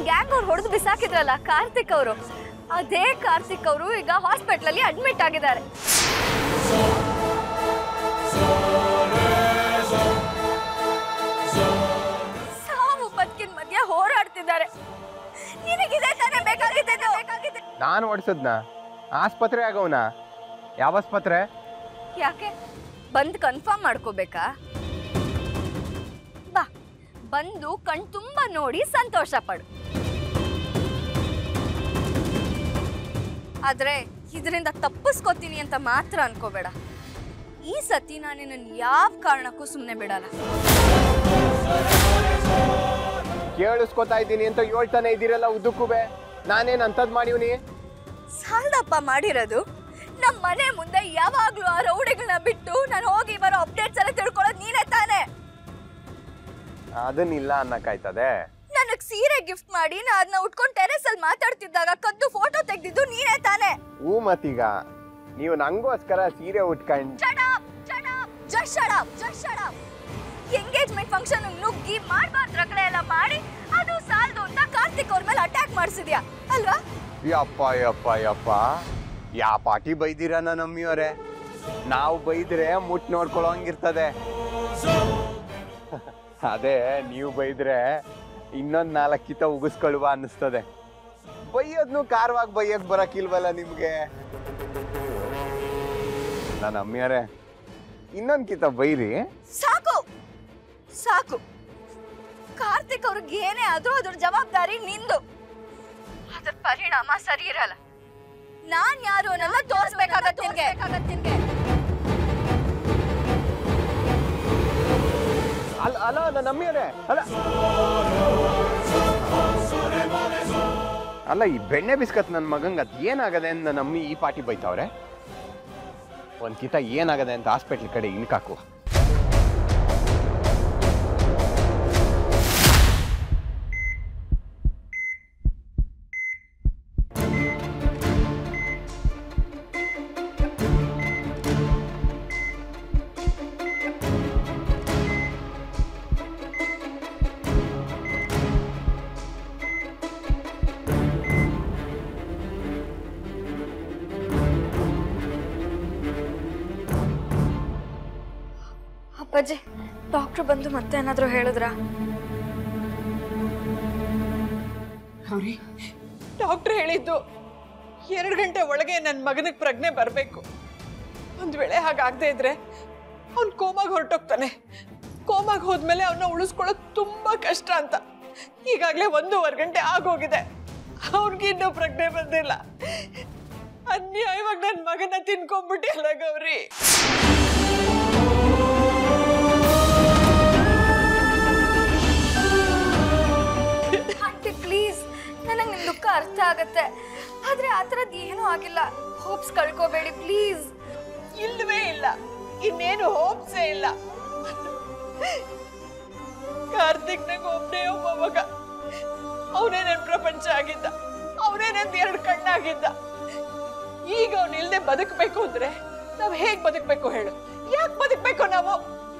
Gang ಅವ್ರು ಹೊಡೆದು ಬಿಸಾಕಿದ್ರಲ್ಲ ಕಾರ್ತಿಕ್ ಅವರು ಅದೇ ಕಾರ್ತಿಕ್ ಅವರು ಈಗ ಹಾಸ್ಪಿಟ್ಲಲ್ಲಿ ಅಡ್ಮಿಟ್ ಆಗಿದ್ದಾರೆ ಸಾವು ಬದುಕಿನ ಮಧ್ಯೆ ಹೋರಾಡ್ತಿದ್ದಾರೆ ನಿನಗಿದೆ ತಾನೇ ಬೇಕಾಗಿದ್ದು ಬೇಕಾಗಿದೆ ನಾನು ಓಡಿಸದ್ನ ಆಸ್ಪತ್ರೆ ಆಗವನ ಯಾವ ಆಸ್ಪತ್ರೆ ಯಾಕೆ ಬಂದು ಕನ್ಫರ್ಮ್ ಮಾಡ್ಕೋಬೇಕಾ ಬಾ ಬಂದು ಕಣ್ ತುಂಬ ನೋಡಿ ಸಂತೋಷ ಪಡು ಆದ್ರೆ ಇದರಿಂದ ತಪ್ಪಿಸ್ಕೋತೀನಿ ಅಂತ ಮಾತ್ರ ಅನ್ಕೋಬೇಡ ಈ ಸತಿ ನಾನು ನಿನ್ನನ್ನು ಯಾವ ಕಾರಣಕ್ಕೂ ಸುಮ್ಮನೆ ಬಿಡಲ್ಲ ಕೇಳಿಸ್ಕೊತಾ ಇದ್ದೀನಿ ಅಂತ ಹೇಳ್ತಾನೆ ಇದ್ದೀರಲ್ಲ ಉದ್ದಕ್ಕೂ ಬೇ ನಾನೇನ್ ಅಂತದ್ ಮಾಡಿವ್ನಿ ಸಾಲದಪ್ಪ ಮಾಡಿರೋದು ನಮ್ಮ ಮನೆ ಮುಂದೆ ಯಾವಾಗ್ಲೂ ಆ ರೌಡಿಗಳನ್ನ ಬಿಟ್ಟು ನಾನು ಹೋಗಿ ಬರೋ ಅಪ್ಡೇಟ್ಸ್ ಎಲ್ಲ ತಿಳ್ಕೊಳ್ಳೋದು ನೀನೇ ತಾನೇ ಅದನ್ನಿಲ್ಲ ಅನ್ನಕ್ಕಾಯ್ತದೆ ನನಗ್ ಸೀರೆ ಗಿಫ್ಟ್ ಮಾಡಿ ನಾ ಅದನ್ನ ಉಟ್ಕೊಂಡು ಟೆರೆಸ್ ಅಲ್ಲಿ ಮಾತಾಡ್ತಿದ್ದಾಗ ಕದ್ದು ಫೋಟೋ ತೆಗ್ದಿದ್ದು ನೀನೇ ತಾನೇ ಹೂ ಮತ್ತೀಗ ನೀವು ನಂಗೋಸ್ಕರ ಸೀರೆ ಉಟ್ಕೊಂಡ್ Shut up! Shut up! Just shut up! Just shut up! Engagement function ನುಗ್ಗಿ ಮಾಡ್ಬಾರ್ದು ರಗಳೆ ಎಲ್ಲ ಮಾಡಿ ಅದು ಸಾಲದು ಅಂತ ಕಾರ್ತಿಕ್ ಅವ್ರ ಮೇಲೆ ಅಟ್ಯಾಕ್ ಮಾಡಿಸಿದ್ಯಾ ಅಲ್ವಾ ಯಪ್ಪ ಯಪ್ಪ ಯಪ್ಪ ಯಾ ಪಾಟಿ ಬೈದಿರ ನಮ್ಮಿಯವರೇ ನಾವು ಬೈದ್ರೆ ಮುಟ್ ನೋಡ್ಕೊಳ್ಳೋಂಗಿರ್ತದೆ ಅದೇ ನೀವು ಬೈದ್ರೆ ಇನ್ನೊಂದ್ ನಾಲ್ಕಿತ ಉಗಿಸ್ಕೊಳ್ವ ಅನ್ನಿಸ್ತದೆ ಬೈಯೋದ್ನು ಕಾರವಾಗಿ ಬೈಯಕ್ ಬರಕಿಲ್ವಲ್ಲ ನಿಮ್ಗೆ ನನ್ನ ಅಮ್ಮಿಯರೇ ಇನ್ನೊಂದ್ ಕಿತ ಬೈರಿ ಸಾಕು ಸಾಕು ಕಾರ್ತಿಕ್ ಅವ್ರಿಗೆ ಏನೇ ಆದ್ರೂ ಅದ್ರ ಜವಾಬ್ದಾರಿ ನಿಂದು ಅದ್ರ ಪರಿಣಾಮ ಸರಿ ಇರಲ್ಲ ನಾನ್ ಯಾರು ಅನ್ನೋದನ್ನ ತೋರಿಸ್ಬೇಕಾಗತ್ತೆ ನಿನ್ಗೆ ಅಲ್ಲ ಅಲ್ಲ ನನ್ನ ಅಮ್ಮಿಯರೇ ಅಲ್ಲ ಅಲ್ಲ ಈ ಬೆಣ್ಣೆ ಬಿಸ್ಕತ್ ನನ್ನ ಮಗಂಗೆ ಅದು ಏನಾಗದೆ ಅಂತ ನನ್ನ ಅಮ್ಮಿ ಈ ಪಾಟಿ ಬೈತಾವ್ರೆ ಒಂದ್ ಕಿತ ಏನಾಗದೆ ಅಂತ ಹಾಸ್ಪಿಟ್ಲ್ ಕಡೆ ಇನ್ಕಾಕು ಅಪ್ಪಾಜಿ ಡಾಕ್ಟರ್ ಬಂದು ಮತ್ತೆ ಏನಾದರೂ ಹೇಳಿದ್ರಾ ಗೌರಿ ಡಾಕ್ಟ್ರ್ ಹೇಳಿದ್ದು ಎರಡು ಗಂಟೆ ಒಳಗೆ ನನ್ನ ಮಗನಿಗೆ ಪ್ರಜ್ಞೆ ಬರಬೇಕು ಒಂದು ವೇಳೆ ಹಾಗಾಗದೇ ಇದ್ರೆ ಅವ್ನು ಕೋಮಾಗ ಹೊರಟೋಗ್ತಾನೆ ಕೋಮಾಗ ಹೋದ್ಮೇಲೆ ಅವನ್ನ ಉಳಿಸ್ಕೊಳ್ಳೋದು ತುಂಬ ಕಷ್ಟ ಅಂತ ಈಗಾಗಲೇ ಒಂದೂವರೆ ಗಂಟೆ ಆಗೋಗಿದೆ ಅವ್ನಿಗೆ ಇನ್ನೂ ಪ್ರಜ್ಞೆ ಬಂದಿಲ್ಲ ಅನ್ಯಾಯವಾಗಿ ನನ್ನ ಮಗನ ತಿನ್ಕೊಂಡ್ಬಿಟ್ಟಿಲ್ಲ ಗೌರಿ ಆಂಟಿ ಪ್ಲೀಸ್ ನನಗೆ ನಿಮ್ ದುಃಖ ಅರ್ಥ ಆಗತ್ತೆ ಆದ್ರೆ ಆ ಥರದ್ದು ಏನೂ ಆಗಿಲ್ಲ ಹೋಪ್ಸ್ ಕಳ್ಕೋಬೇಡಿ ಪ್ಲೀಸ್ ಇಲ್ಲವೇ ಇಲ್ಲ ಇನ್ನೇನು ಹೋಪ್ಸೇ ಇಲ್ಲ ಕಾರ್ತಿಕ್ ನಂಗೆ ಒಬ್ಬನೇ ಒಬ್ಬ ಮಗ ಅವನೇ ನನ್ನ ಪ್ರಪಂಚ ಆಗಿದ್ದ ಅವನೇ ನಂದು ಎರಡು ಕಣ್ಣಾಗಿದ್ದ ಈಗ ಅವನು ಇಲ್ಲದೆ ಬದುಕಬೇಕು ಅಂದ್ರೆ ನಾವ್ ಹೇಗ್ ಬದುಕಬೇಕು ಹೇಳು ಯಾಕೆ ಬದುಕಬೇಕು ನಾವು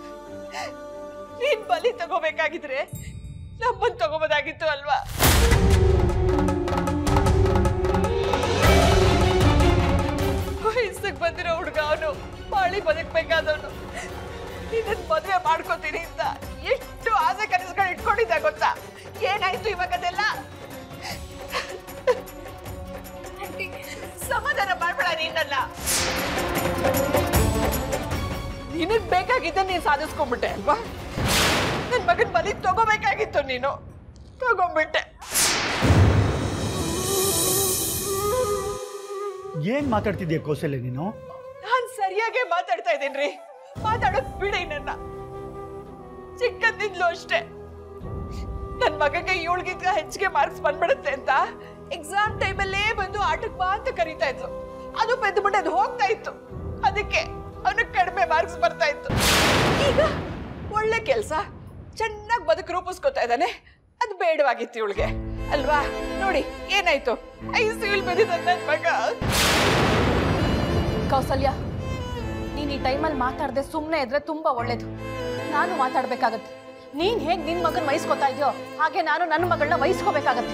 ನೀನ್ ಬಲಿ ತಗೋಬೇಕಾಗಿದ್ರೆ ನಮ್ಮನ್ ತಗೋಬೋದಾಗಿತ್ತು ಅಲ್ವಾ ವಯಸ್ಸಿಗೆ ಬಂದಿರೋ ಹುಡುಗ ಅವನು ಬಾಳಿ ಬದುಕಬೇಕಾದವನು ನಿನ್ನ ಮದುವೆ ಮಾಡ್ಕೋತೀನಿ ಅಂತ ಎಷ್ಟು ಆಸೆ ಕನಸುಗಳು ಇಟ್ಕೊಂಡಿದ್ದ ಗೊತ್ತಾ ಏನಾಯ್ತು ಇವಾಗದೆಲ್ಲ ಸಮಾಧಾನ ಮಾಡ್ಬೇಡ ನೀನಲ್ಲ ನಿನಗ್ ಬೇಕಾಗಿದ್ದ ನೀನ್ ಸಾಧಿಸ್ಕೊಂಡ್ಬಿಟ್ಟೆ ಅಲ್ವಾ ನನ್ ಮಗನ್ ಬಲಿ ತಗೋಬೇಕಾಗಿತ್ತು ನೀನು ತಗೊಂಡ್ಬಿಟ್ಟೆ ಏನ್ ಮಾತಾಡ್ತಿದ್ಯಾ ಕೌಶಲ್ಯ ನೀನು ನಾನ್ ಸರಿಯಾಗೇ ಮಾತಾಡ್ತಾ ಇದ್ದೀನ್ರಿ ಮಾತಾಡೋದ್ ಬಿಡಿ ನನ್ನ ಚಿಕ್ಕಂದಿಂದಲೂ ಅಷ್ಟೇ ನನ್ ಮಗಗೆ ಏಳ್ಗಿಂತ ಹೆಚ್ಚಿಗೆ ಮಾರ್ಕ್ಸ್ ಬಂದ್ಬಿಡುತ್ತೆ ಅಂತ ಎಕ್ಸಾಮ್ ಟೈಮಲ್ಲೇ ಬಂದು ಆಟಕ್ಕೆ ಬಾ ಅಂತ ಕರೀತಾ ಇದ್ಲು ಅದು ಬೆದ್ದು ಬಿಟ್ಟು ಅದು ಹೋಗ್ತಾ ಇತ್ತು ಅದಕ್ಕೆ ಅವನಿಗೆ ಕಡಿಮೆ ಮಾರ್ಕ್ಸ್ ಬರ್ತಾ ಇತ್ತು ಈಗ ಒಳ್ಳೆ ಕೆಲಸ ಚೆನ್ನಾಗಿ ಬದುಕು ರೂಪಿಸ್ಕೊತಾ ಇದ್ದಾನೆ ಅದು ಬೇಡವಾಗಿತ್ತು ಇವಳಿಗೆ ಅಲ್ವಾ ನೋಡಿ ಏನಾಯ್ತು ಐ ಸಿವಿಲ್ ಬಂದಿದ್ದ ನನ್ ಮಗ ಕೌಸಲ್ಯ ನೀನು ಈ ಟೈಮಲ್ಲಿ ಮಾತಾಡದೆ ಸುಮ್ಮನೆ ಇದ್ರೆ ತುಂಬ ಒಳ್ಳೇದು ನಾನು ಮಾತಾಡಬೇಕಾಗತ್ತೆ ನೀನ್ ಹೇಗ್ ನಿನ್ ಮಗನ್ ವಹಿಸ್ಕೊತಾ ಇದೆಯೋ ಹಾಗೆ ನಾನು ನನ್ನ ಮಗಳನ್ನ ವಹಿಸ್ಕೋಬೇಕಾಗತ್ತೆ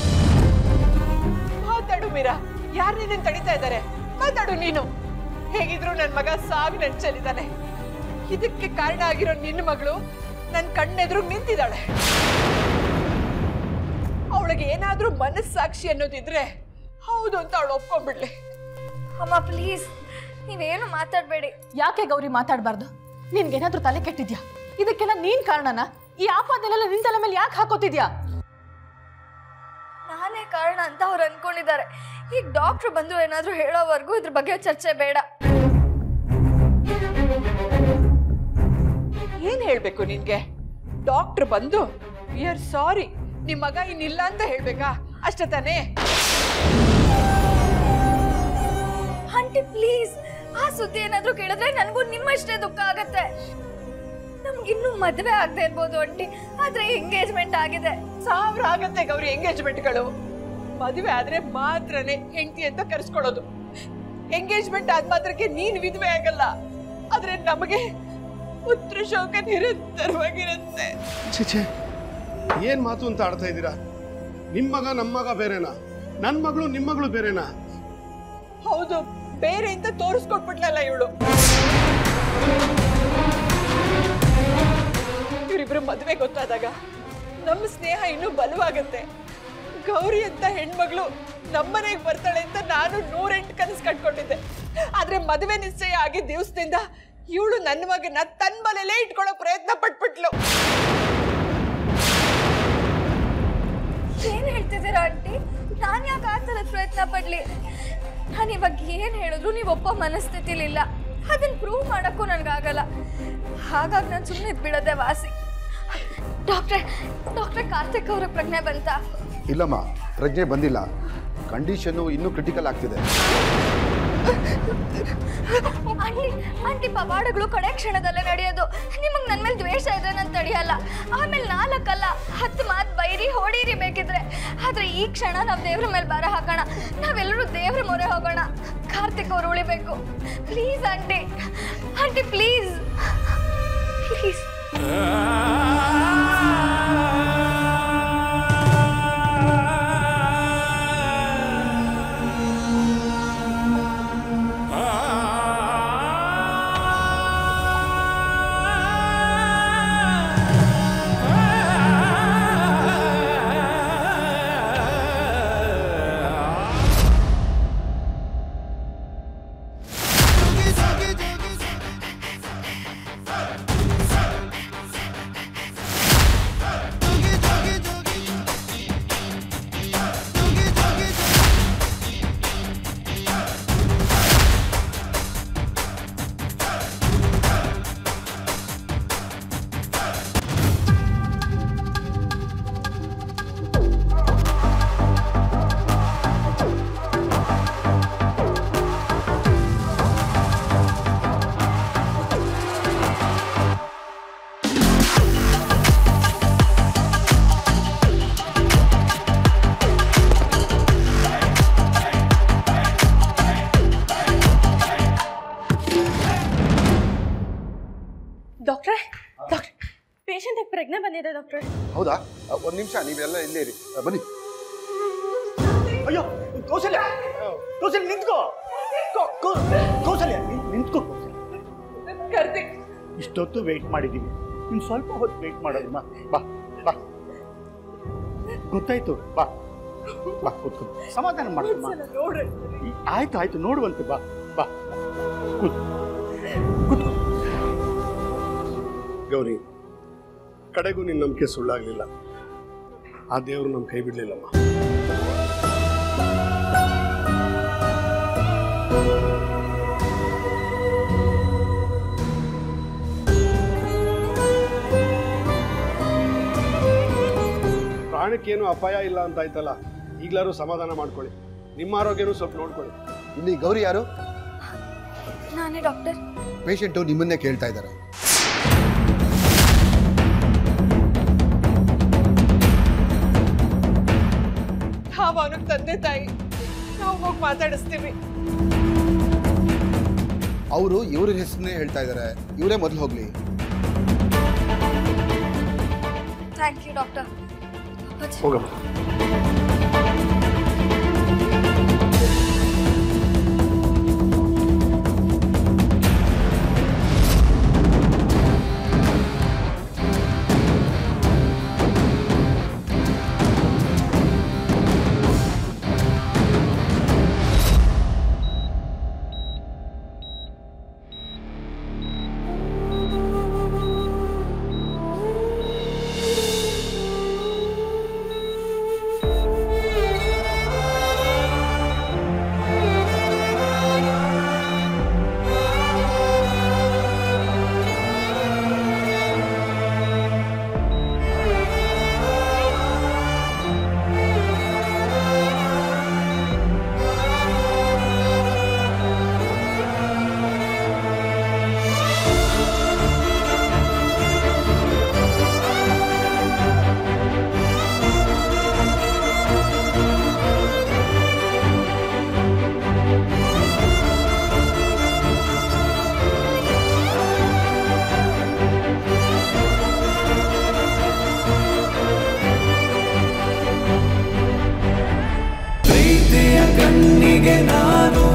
ಮಾತಾಡು ಮೀರಾ ಯಾರು ನಿನ್ನ ತಡಿತಾ ಇದ್ದಾರೆ ಮಾತಾಡು ನೀನು ಹೇಗಿದ್ರು ನನ್ ಮಗ ಸಾಗ್ ನೆಂಚಲಿದ್ದಾನೆ ಇದಕ್ಕೆ ಕಾರಣ ಆಗಿರೋ ನಿನ್ನ ಮಗಳು ನನ್ ಕಣ್ಣೆದ್ರು ನಿಂತಿದ್ದಾಳೆ ಅವಳಿಗೆ ಏನಾದ್ರೂ ಮನಸ್ಸಾಕ್ಷಿ ಅನ್ನೋದಿದ್ರೆ ಹೌದು ಅಂತ ಅವಳು ಒಪ್ಕೊಂಡ್ಬಿಡ್ಲಿ ಅಮ್ಮ ಪ್ಲೀಸ್ ನೀವೇನು ಮಾತಾಡಬೇಡಿ ಯಾಕೆ ಗೌರಿ ಮಾತಾಡಬಾರ್ದು ನಿನ್ಗೇನಾದ್ರೂ ತಲೆ ಕೆಟ್ಟಿದ್ಯಾ ಇದಕ್ಕೆಲ್ಲ ನೀನ್ ಕಾರಣನಾ ಈ ಆಪಾದನೆಲ್ಲ ನಿನ್ ತಲೆ ಮೇಲೆ ಯಾಕೆ ಹಾಕೋತಿದ್ಯಾ ನಾನೇ ಕಾರಣ ಅಂತ ಅವ್ರು ಅನ್ಕೊಂಡಿದ್ದಾರೆ ಈಗ ಡಾಕ್ಟ್ರು ಬಂದು ಏನಾದರೂ ಹೇಳೋವರೆಗೂ ಇದ್ರ ಬಗ್ಗೆ ಚರ್ಚೆ ಬೇಡ ಏನ್ ಹೇಳ್ಬೇಕು ನಿನ್ಗೆ ಡಾಕ್ಟರ್ ಬಂದು ವಿ ಆರ್ ಸಾರಿ ನಿಮ್ ಮಗ ಇನ್ನಿಲ್ಲ ಅಂತ ಹೇಳ್ಬೇಕಾ ಅಷ್ಟೇ ತಾನೇ ಆಂಟಿ ಪ್ಲೀಸ್ ಆ ಸುದ್ದಿ ಏನಾದರೂ ಕೇಳಿದ್ರೆ ನನಗೂ ನಿಮ್ಮಷ್ಟೇ ದುಃಖ ಆಗತ್ತೆ ನಮ್ಗಿನ್ನೂ ಮದುವೆ ಆಗದೆ ಇರ್ಬೋದು ಆಂಟಿ ಆದ್ರೆ ಎಂಗೇಜ್ಮೆಂಟ್ ಆಗಿದೆ ಸಾವಿರ ಆಗತ್ತೆ ಗೌರಿ ಎಂಗೇಜ್ಮೆಂಟ್ಗಳು ಮದುವೆ ಆದ್ರೆ ಮಾತ್ರನೇ ಹೆಂಡತಿ ಅಂತ ಕರೆಸ್ಕೊಳ್ಳೋದು ಎಂಗೇಜ್ಮೆಂಟ್ ಆದ ಮಾತ್ರಕ್ಕೆ ನೀನ್ ವಿಧವೆ ಆಗಲ್ಲ ಆದ್ರೆ ನಮಗೆ ಪುತ್ರ ಶೋಕ ನಿರಂತರವಾಗಿರುತ್ತೆ ಛೇ ಏನ್ ಮಾತು ಅಂತ ಆಡ್ತಾ ಇದ್ದೀರಾ ನಿಮ್ ಮಗ ನಮ್ಮ ಮಗ ಬೇರೆನಾ ನನ್ ಮಗಳು ನಿಮ್ ಮಗಳು ಬೇರೆನಾ ಹೌದು ಬೇರೆ ಅಂತ ತೋರಿಸ್ಕೊಟ್ಬಿಟ್ಲಲ್ಲ ಇವಳು ಇವರಿಬ್ರು ಮದುವೆ ಗೊತ್ತಾದಾಗ ನಮ್ಮ ಸ್ನೇಹ ಇನ್ನೂ ಬಲವಾಗತ್ತೆ ಗೌರಿ ಅಂತ ಹೆಣ್ಮಗಳು ನಮ್ಮನೆಗೆ ಬರ್ತಾಳೆ ಅಂತ ನಾನು ನೂರೆಂಟು ಕನಸು ಕಟ್ಕೊಂಡಿದ್ದೆ ಆದ್ರೆ ಮದುವೆ ನಿಶ್ಚಯ ಆಗಿದ್ದ ದಿವಸದಿಂದ ಇವಳು ನನ್ನ ಮಗನ ತನ್ನ ಮನೇಲೇ ಇಟ್ಕೊಳ್ಳೋ ಪ್ರಯತ್ನ ಪಟ್ಬಿಟ್ಲು ಏನ್ ಹೇಳ್ತಿದ್ದೀರಾ ಆಂಟಿ ನಾನು ಯಾಕೆ ಆ ಥರದ ಪ್ರಯತ್ನ ಪಡ್ಲಿ ನಾನು ಇವಾಗ ಏನು ಹೇಳಿದ್ರು ನೀವು ಒಪ್ಪೋ ಮನಸ್ಥಿತಿಲಿಲ್ಲ ಅದನ್ನ ಪ್ರೂವ್ ಮಾಡೋಕ್ಕೂ ನನಗಾಗಲ್ಲ ಹಾಗಾಗಿ ನಾನು ಸುಮ್ಮನೆ ಬಿಡೋದೆ ವಾಸಿ ಡಾಕ್ಟ್ರೆ ಡಾಕ್ಟ್ರೆ ಕಾರ್ತಿಕ್ ಅವ್ರಿಗೆ ಪ್ರಜ್ಞೆ ಬಂತಾ ಇಲ್ಲಮ್ಮ ಪ್ರಜ್ಞೆ ಬಂದಿಲ್ಲ ಕಂಡೀಷನ್ನು ಇನ್ನೂ ಕ್ರಿಟಿಕಲ್ ಆಗ್ತಿದೆ ಆಂಟಿ ಆಂಟಿ ಪವಾಡಗಳು ಕಡೆ ಕ್ಷಣದಲ್ಲೇ ನಡೆಯೋದು ನಿಮಗೆ ನನ್ನ ಮೇಲೆ ದ್ವೇಷ ಇದ್ರೆ ನಾನು ತಡೆಯಲ್ಲ ಆಮೇಲೆ ನಾಲ್ಕಲ್ಲ ಹತ್ತು ಮಾತು ಬೈರಿ ಹೊಡೀರಿ ಬೇಕಿದ್ರೆ ಆದ್ರೆ ಈ ಕ್ಷಣ ನಾವು ದೇವ್ರ ಮೇಲೆ ಭಾರ ಹಾಕೋಣ ನಾವೆಲ್ಲರೂ ದೇವ್ರ ಮೊರೆ ಹೋಗೋಣ ಕಾರ್ತಿಕ್ ಅವ್ರು ಉಳಿಬೇಕು please aunty aunty please please ಡಾಕ್ಟ್ರೆ ಡಾಕ್ಟ್ರೆ ಪೇಷಂಟ್ ಪ್ರಜ್ಞೆ ಬಂದಿದೆ ಡಾಕ್ಟ್ರೆ ಹೌದಾ ಒಂದು ನಿಮಿಷ ನೀವೆಲ್ಲ ಇಲ್ಲೇ ಇರಿ ಅ, ಬನ್ನಿ ಅಯ್ಯೋ ಕೌಸಲ್ಯ ಕೌಸಲ್ಯ ನಿಂತ್ಕೋ ಕೌ- ಕೌ- ಕೌಸಲ್ಯ ನಿನ್- ನಿಂತ್ಕೋ ಕೌಸಲ್ಯ ಕಾರ್ತಿಕ್ ಇಷ್ಟೊತ್ತು ವೆಯ್ಟ್ ಮಾಡಿದ್ದೀವಿ ಇನ್ನು ಸ್ವಲ್ಪ ಹೊತ್ತು ವೆಯ್ಟ್ ಮಾಡೋದಮ್ಮ ಬಾ ಬಾ ಗೊತ್ತಾಯ್ತು ಬಾ ಬಾ ಕೂತ್ಕೊ ಸಮಾಧಾನ ಮಾಡ್ಕೊ ನೋಡ್ರಿ ಆಯ್ತು ಆಯ್ತು ನೋಡುವಂತೆ ಬಾ ಬಾ ಕೂತ್ ಕೂತ್ಕೊ ಗೌರಿ ಕಡೆಗೂ ನಿನ್ನ ನಂಬಿಕೆ ಸುಳ್ಳಾಗ್ಲಿಲ್ಲ ಆ ದೇವರು ನಮ್ಮ ಕೈ ಬಿಡ್ಲಿಲ್ಲಮ್ಮ ಪ್ರಾಣಕ್ಕೇನು ಅಪಾಯ ಇಲ್ಲ ಅಂತ ಆಯ್ತಲ್ಲ ಈಗ್ಲಾರು ಸಮಾಧಾನ ಮಾಡ್ಕೊಳ್ಳಿ ನಿಮ್ಮ ಆರೋಗ್ಯನೂ ಸ್ವಲ್ಪ ನೋಡ್ಕೊಳ್ಳಿ ಇಲ್ಲಿ ಗೌರಿ ಯಾರು ನಾನೇ ಡಾಕ್ಟರ್ ಪೇಷಂಟು ನಿಮ್ಮನ್ನೇ ಕೇಳ್ತಾ ಇದ್ದಾರೆ ನಾವು ಅವನಿಗೆ ತಂದೆ ತಾಯಿ ನಾವು ಹೋಗಿ ಮಾತಾಡಿಸ್ತೀವಿ ಅವರು ಇವ್ರ ಹೆಸರನ್ನೇ ಹೇಳ್ತಾ ಇದ್ದಾರೆ ಇವರೇ ಮೊದಲು ಹೋಗ್ಲಿ ಥ್ಯಾಂಕ್ ಯು ಡಾಕ್ಟರ್ ಹೋಗಮ್ಮ ಪ್ರೀತಿಯ ಕಣ್ಣಿಗೆ ನಾನು